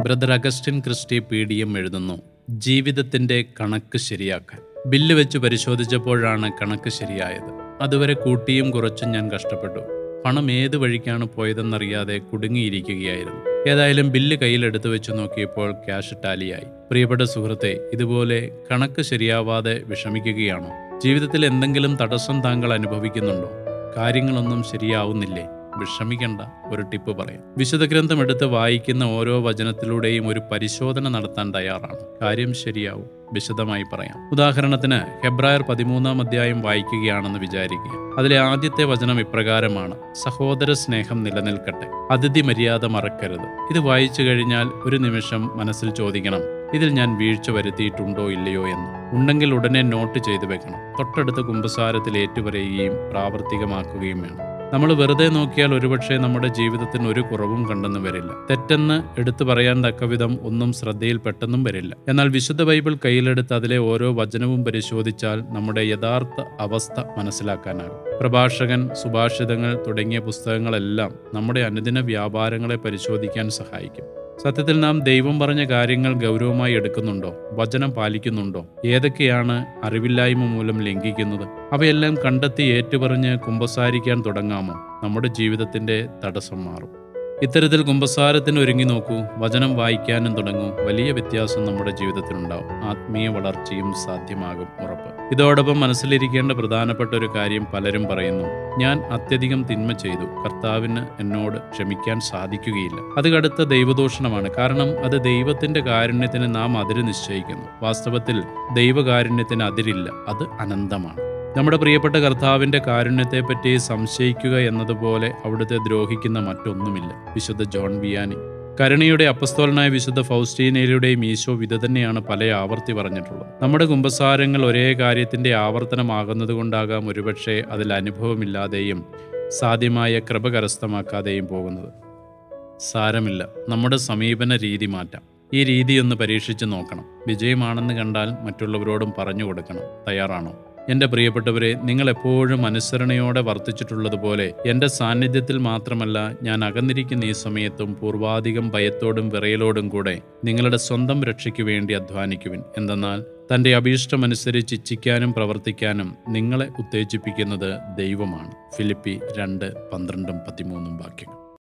brother Augustine Christy P D M എഴുതുന്നു ജീവിതത്തിന്റെ കണക്ക് ശരിയാക്കാൻ ബില്ല് വെച്ച് പരിശോധിച്ചപ്പോഴാണ് കണക്ക് ശരിയായത് അതുവരെ കൂട്ടിയും കുറച്ചും ഞാൻ കഷ്ടപ്പെട്ടു പണം ഏത് വഴിക്കാണ് പോയതെന്നറിയാതെ കുടുങ്ങിയിരിക്കുകയായിരുന്നു ഏതായാലും ബില്ല് കയ്യിലെടുത്ത് വെച്ച് നോക്കിയപ്പോൾ ക്യാഷ് ടാലിയായി പ്രിയപ്പെട്ട സുഹൃത്തെ ഇതുപോലെ കണക്ക് ശരിയാവാതെ വിഷമിക്കുകയാണോ ജീവിതത്തിൽ എന്തെങ്കിലും തടസ്സം താങ്കൾ അനുഭവിക്കുന്നുണ്ടോ കാര്യങ്ങളൊന്നും ശരിയാവുന്നില്ലേ വിഷമിക്കണ്ട ഒരു ടിപ്പ് പറയാം വിശുദ്ധ ഗ്രന്ഥം എടുത്ത് വായിക്കുന്ന ഓരോ വചനത്തിലൂടെയും ഒരു പരിശോധന നടത്താൻ തയ്യാറാണ് കാര്യം ശരിയാവും വിശദമായി പറയാം ഉദാഹരണത്തിന് ഹെബ്രായർ പതിമൂന്നാം അധ്യായം വായിക്കുകയാണെന്ന് വിചാരിക്കുക അതിലെ ആദ്യത്തെ വചനം ഇപ്രകാരമാണ് സഹോദര സ്നേഹം നിലനിൽക്കട്ടെ അതിഥി മര്യാദ മറക്കരുത് ഇത് വായിച്ചു കഴിഞ്ഞാൽ ഒരു നിമിഷം മനസ്സിൽ ചോദിക്കണം ഇതിൽ ഞാൻ വീഴ്ച വരുത്തിയിട്ടുണ്ടോ ഇല്ലയോ എന്ന് ഉണ്ടെങ്കിൽ ഉടനെ നോട്ട് ചെയ്തു വെക്കണം തൊട്ടടുത്ത കുമ്പസാരത്തിൽ ഏറ്റുപറയുകയും പ്രാവർത്തികമാക്കുകയും വേണം നമ്മൾ വെറുതെ നോക്കിയാൽ ഒരുപക്ഷെ നമ്മുടെ ജീവിതത്തിന് ഒരു കുറവും കണ്ടെന്ന് വരില്ല തെറ്റെന്ന് എടുത്തു പറയാൻ തക്കവിധം ഒന്നും ശ്രദ്ധയിൽ പെട്ടെന്നും വരില്ല എന്നാൽ വിശുദ്ധ ബൈബിൾ കയ്യിലെടുത്ത് അതിലെ ഓരോ വചനവും പരിശോധിച്ചാൽ നമ്മുടെ യഥാർത്ഥ അവസ്ഥ മനസ്സിലാക്കാനാകും പ്രഭാഷകൻ സുഭാഷിതങ്ങൾ തുടങ്ങിയ പുസ്തകങ്ങളെല്ലാം നമ്മുടെ അനുദിന വ്യാപാരങ്ങളെ പരിശോധിക്കാൻ സഹായിക്കും സത്യത്തിൽ നാം ദൈവം പറഞ്ഞ കാര്യങ്ങൾ ഗൗരവമായി എടുക്കുന്നുണ്ടോ വചനം പാലിക്കുന്നുണ്ടോ ഏതൊക്കെയാണ് അറിവില്ലായ്മ മൂലം ലംഘിക്കുന്നത് അവയെല്ലാം കണ്ടെത്തി ഏറ്റുപറഞ്ഞ് കുമ്പസാരിക്കാൻ തുടങ്ങാമോ നമ്മുടെ ജീവിതത്തിന്റെ തടസ്സം മാറും ഇത്തരത്തിൽ കുമ്പസാരത്തിന് ഒരുങ്ങി നോക്കൂ വചനം വായിക്കാനും തുടങ്ങൂ വലിയ വ്യത്യാസം നമ്മുടെ ജീവിതത്തിലുണ്ടാവും ആത്മീയ വളർച്ചയും സാധ്യമാകും ഉറപ്പ് ഇതോടൊപ്പം മനസ്സിലിരിക്കേണ്ട പ്രധാനപ്പെട്ട ഒരു കാര്യം പലരും പറയുന്നു ഞാൻ അത്യധികം തിന്മ ചെയ്തു കർത്താവിന് എന്നോട് ക്ഷമിക്കാൻ സാധിക്കുകയില്ല അത് കടുത്ത ദൈവദൂഷണമാണ് കാരണം അത് ദൈവത്തിന്റെ കാരുണ്യത്തിന് നാം അതിര് നിശ്ചയിക്കുന്നു വാസ്തവത്തിൽ ദൈവകാരുണ്യത്തിന് അതിരില്ല അത് അനന്തമാണ് നമ്മുടെ പ്രിയപ്പെട്ട കർത്താവിന്റെ കാരുണ്യത്തെപ്പറ്റി സംശയിക്കുക എന്നതുപോലെ അവിടുത്തെ ദ്രോഹിക്കുന്ന മറ്റൊന്നുമില്ല വിശുദ്ധ ജോൺ ബിയാനി കരുണയുടെ അപ്പസ്തോലനായ വിശുദ്ധ ഫൗസ്റ്റീനയിലൂടെയും ഈശോ ഇത് തന്നെയാണ് പല ആവർത്തി പറഞ്ഞിട്ടുള്ളത് നമ്മുടെ കുമ്പസാരങ്ങൾ ഒരേ കാര്യത്തിന്റെ ആവർത്തനമാകുന്നത് കൊണ്ടാകാം ഒരുപക്ഷെ അതിൽ അനുഭവമില്ലാതെയും സാധ്യമായ കൃപ കരസ്ഥമാക്കാതെയും പോകുന്നത് സാരമില്ല നമ്മുടെ സമീപന രീതി മാറ്റാം ഈ രീതി ഒന്ന് പരീക്ഷിച്ച് നോക്കണം വിജയമാണെന്ന് കണ്ടാൽ മറ്റുള്ളവരോടും പറഞ്ഞു കൊടുക്കണം തയ്യാറാണോ എൻ്റെ പ്രിയപ്പെട്ടവരെ നിങ്ങൾ എപ്പോഴും അനുസരണയോടെ വർത്തിച്ചിട്ടുള്ളതുപോലെ എൻ്റെ സാന്നിധ്യത്തിൽ മാത്രമല്ല ഞാൻ അകന്നിരിക്കുന്ന ഈ സമയത്തും പൂർവാധികം ഭയത്തോടും വിറയലോടും കൂടെ നിങ്ങളുടെ സ്വന്തം രക്ഷയ്ക്കു വേണ്ടി അധ്വാനിക്കുവിൻ എന്തെന്നാൽ തൻ്റെ അഭീഷ്ടമനുസരിച്ച് ഇച്ഛിക്കാനും പ്രവർത്തിക്കാനും നിങ്ങളെ ഉത്തേജിപ്പിക്കുന്നത് ദൈവമാണ് ഫിലിപ്പി രണ്ട് പന്ത്രണ്ടും പതിമൂന്നും വാക്യങ്ങൾ